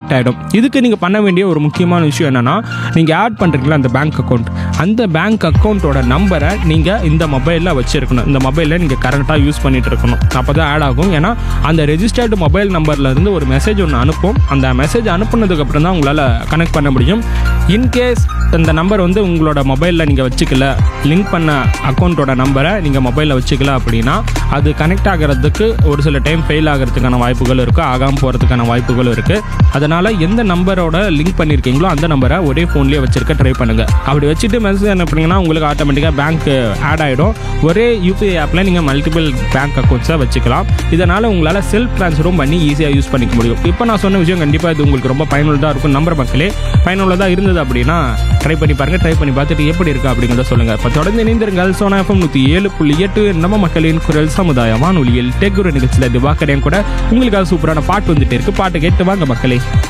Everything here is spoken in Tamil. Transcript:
கனெக்ட் ஆகிடும் இதுக்கு நீங்கள் பண்ண வேண்டிய ஒரு முக்கியமான விஷயம் என்னென்னா நீங்கள் ஆட் பண்ணுறீங்களா அந்த பேங்க் அக்கௌண்ட் அந்த பேங்க் அக்கௌண்ட்டோட நம்பரை நீங்கள் இந்த மொபைலில் வச்சுருக்கணும் இந்த மொபைலில் நீங்கள் கரெக்டாக யூஸ் பண்ணிட்டு இருக்கணும் அப்போ தான் ஆட் ஆகும் ஏன்னா அந்த ரெஜிஸ்டர்டு மொபைல் நம்பர்லேருந்து ஒரு மெசேஜ் ஒன்று அனுப்பும் அந்த மெசேஜ் அனுப்புனதுக்கப்புறம் தான் உங்களால் கனெக்ட் பண்ண முடியும் இன்கேஸ் இந்த நம்பர் வந்து உங்களோட மொபைலில் நீங்கள் வச்சுக்கல லிங்க் பண்ண அக்கௌண்ட்டோட நம்பரை நீங்கள் மொபைலில் வச்சுக்கல அப்படின்னா அது கனெக்ட் ஆகிறதுக்கு ஒரு சில டைம் ஃபெயில் ஆகிறதுக்கான வாய்ப்புகள் இருக்குது ஆகாமல் போகிறதுக்கான வாய்ப்புகளும் இருக்குது அதனால் எந்த நம்பரோட லிங்க் பண்ணியிருக்கீங்களோ அந்த நம்பரை ஒரே ஃபோன்லேயே வச்சிருக்க ட்ரை பண்ணுங்கள் அப்படி வச்சுட்டு மெசேஜ் அனுப்புனீங்கன்னா உங்களுக்கு ஆட்டோமேட்டிக்காக பேங்க் ஆட் ஆகிடும் ஒரே யூபிஐ ஆப்பில் நீங்கள் மல்டிபிள் பேங்க் அக்கௌண்ட்ஸை வச்சுக்கலாம் இதனால் உங்களால் செல்ஃப் ட்ரான்ஸ்ஃபரும் பண்ணி ஈஸியாக யூஸ் பண்ணிக்க முடியும் இப்போ நான் சொன்ன விஷயம் கண்டிப்பாக இது உங்களுக்கு ரொம்ப பயனுள்ளதாக இருக்கும் நம்பர் மக்களே பயனுள்ளதாக இருந்தது அப்படின்னா ட்ரை பண்ணி பாருங்கள் ட்ரை பண்ணி பார்த்துட்டு எப்படி இருக்கு அப்படிங்கிறத சொல்லுங்கள் இப்போ தொடர்ந்து இணைந்திருங்கள் சோனா எஃப்எம் நூற்றி ஏழு புள்ளி எட்டு நம்ம மக்களின் குரல் சமுதாய வானொலியில் டெக்குரு நிகழ்ச்சியில் திவாக்கரையும் கூட உங்களுக்காக சூப்பரான பாட்டு வந்துட்டு இருக்கு பாட்டு கேட்டு வாங்க மக்களே